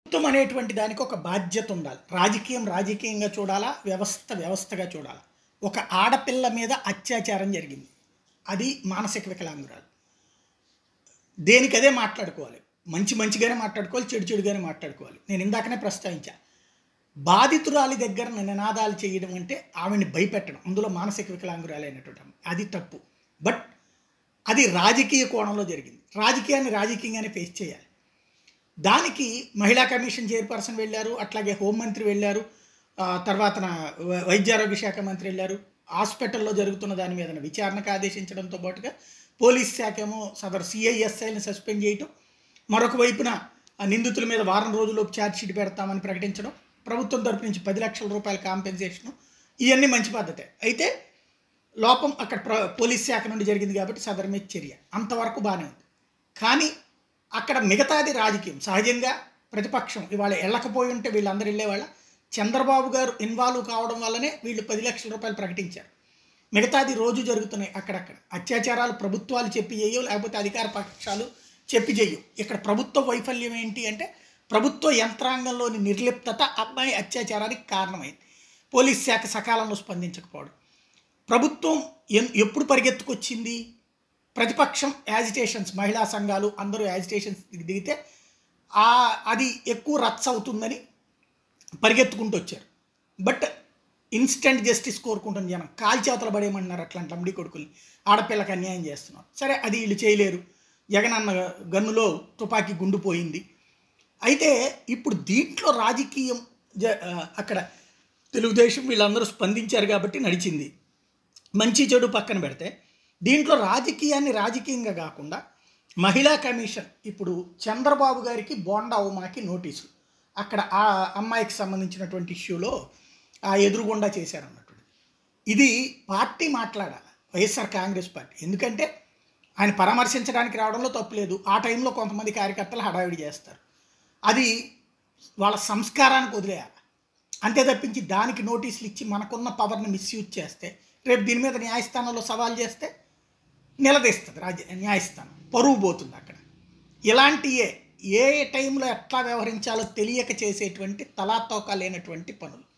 ప్రభుత్వం అనేటువంటి దానికి ఒక బాధ్యత ఉండాలి రాజకీయం రాజకీయంగా చూడాలా వ్యవస్థ వ్యవస్థగా చూడాలా ఒక ఆడపిల్ల మీద అత్యాచారం జరిగింది అది మానసిక వికలాంగురాలు దేనికి అదే మాట్లాడుకోవాలి మంచి మంచిగానే మాట్లాడుకోవాలి చెడు చెడుగానే మాట్లాడుకోవాలి నేను ఇందాకనే ప్రస్తావించా బాధితురాలి దగ్గర నినాదాలు చేయడం అంటే ఆవిడని భయపెట్టడం అందులో మానసిక వికలాంగురాలైనటువంటి ఆమె. అది తప్పు బట్ అది రాజకీయ కోణంలో జరిగింది రాజకీయాన్ని రాజకీయంగానే ఫేస్ చేయాలి దానికి మహిళా కమిషన్ చైర్పర్సన్ వెళ్ళారు అట్లాగే హోంమంత్రి వెళ్ళారు ఆ, తర్వాత నా వై- వైద్యారోగ్య శాఖ మంత్రి వెళ్ళారు హాస్పిటల్లో జరుగుతున్న దాని మీద విచారణకు ఆదేశించడంతో పాటుగా పోలీస్ శాఖ ఏమో సదరు సిఐఎస్ఐని సస్పెండ్ చేయటం మరొక వైపున ఆ నిందితుల మీద వారం రోజుల్లోపు ఛార్జ్ షీట్ పెడతామని ప్రకటించడం ప్రభుత్వం తరపు నుంచి పది లక్షల రూపాయల కాంపెన్సేషను ఇవన్నీ మంచి పద్ధతే అయితే లోపం అక్కడ ప్ర పోలీస్ శాఖ నుండి జరిగింది కాబట్టి సదరు మీద చర్య అంతవరకు బాగానే ఉంది కానీ అక్కడ మిగతాది రాజకీయం సహజంగా ప్రతిపక్షం ఇవాళ వెళ్ళకపోయి ఉంటే వీళ్ళందరూ వెళ్ళేవాళ్ళ చంద్రబాబు గారు ఇన్వాల్వ్ కావడం వల్లనే వీళ్ళు పది లక్షల రూపాయలు ప్రకటించారు మిగతాది రోజు జరుగుతున్నాయి అక్కడక్కడ అత్యాచారాలు ప్రభుత్వాలు చెప్పి చేయవు లేకపోతే అధికార పక్షాలు చెప్పి చేయవు ఇక్కడ ప్రభుత్వ వైఫల్యం ఏంటి అంటే ప్రభుత్వ యంత్రాంగంలోని నిర్లిప్తత అమ్మాయి అత్యాచారానికి కారణమైంది పోలీస్ శాఖ సకాలంలో స్పందించకపోవడం ప్రభుత్వం ఎన్- ఎప్పుడు పరిగెత్తుకొచ్చింది ప్రతిపక్షం యాజిటేషన్స్ మహిళా సంఘాలు అందరూ యాజిటేషన్స్ దిగితే ఆ అది ఎక్కువ రచ్చ అవుతుందని పరిగెత్తుకుంటూ వచ్చారు బట్ ఇన్స్టెంట్ జస్టిస్ కోరుకుంటున్న జనం కాల్చేవతలు పడేయమంటున్నారు అట్లాంటి అమ్మడి కొడుకుల్ని ఆడపిల్లకి అన్యాయం చేస్తున్నారు సరే అది వీళ్ళు చేయలేరు జగన్ అన్న గన్నులో తుపాకీ గుండు పోయింది అయితే ఇప్పుడు దీంట్లో రాజకీయం జ ఆ, అక్కడ తెలుగుదేశం వీళ్ళందరూ స్పందించారు కాబట్టి నడిచింది మంచి చెడు పక్కన పెడితే దీంట్లో రాజకీయాన్ని రాజకీయంగా కాకుండా మహిళా కమిషన్ ఇప్పుడు చంద్రబాబు గారికి బోండా ఉమాకి నోటీసు అక్కడ ఆ అమ్మాయికి సంబంధించినటువంటి ఇష్యూలో ఆ ఎదురుగుండా చేశారన్నట్టు ఇది పార్టీ మాట్లాడాలి వైఎస్ఆర్ కాంగ్రెస్ పార్టీ ఎందుకంటే ఆయన పరామర్శించడానికి రావడంలో తప్పులేదు ఆ టైంలో కొంతమంది కార్యకర్తలు హడావిడి చేస్తారు అది వాళ్ళ సంస్కారానికి వదిలేయాలి అంతే తప్పించి దానికి నోటీసులు ఇచ్చి మనకున్న పవర్ని మిస్యూజ్ చేస్తే రేపు దీని మీద న్యాయస్థానంలో సవాల్ చేస్తే నిలదీస్తుంది రాజ్య న్యాయస్థానం పరువు పోతుంది అక్కడ ఇలాంటియే ఏ టైంలో ఎట్లా వ్యవహరించాలో తెలియక చేసేటువంటి తలాతోక లేనటువంటి పనులు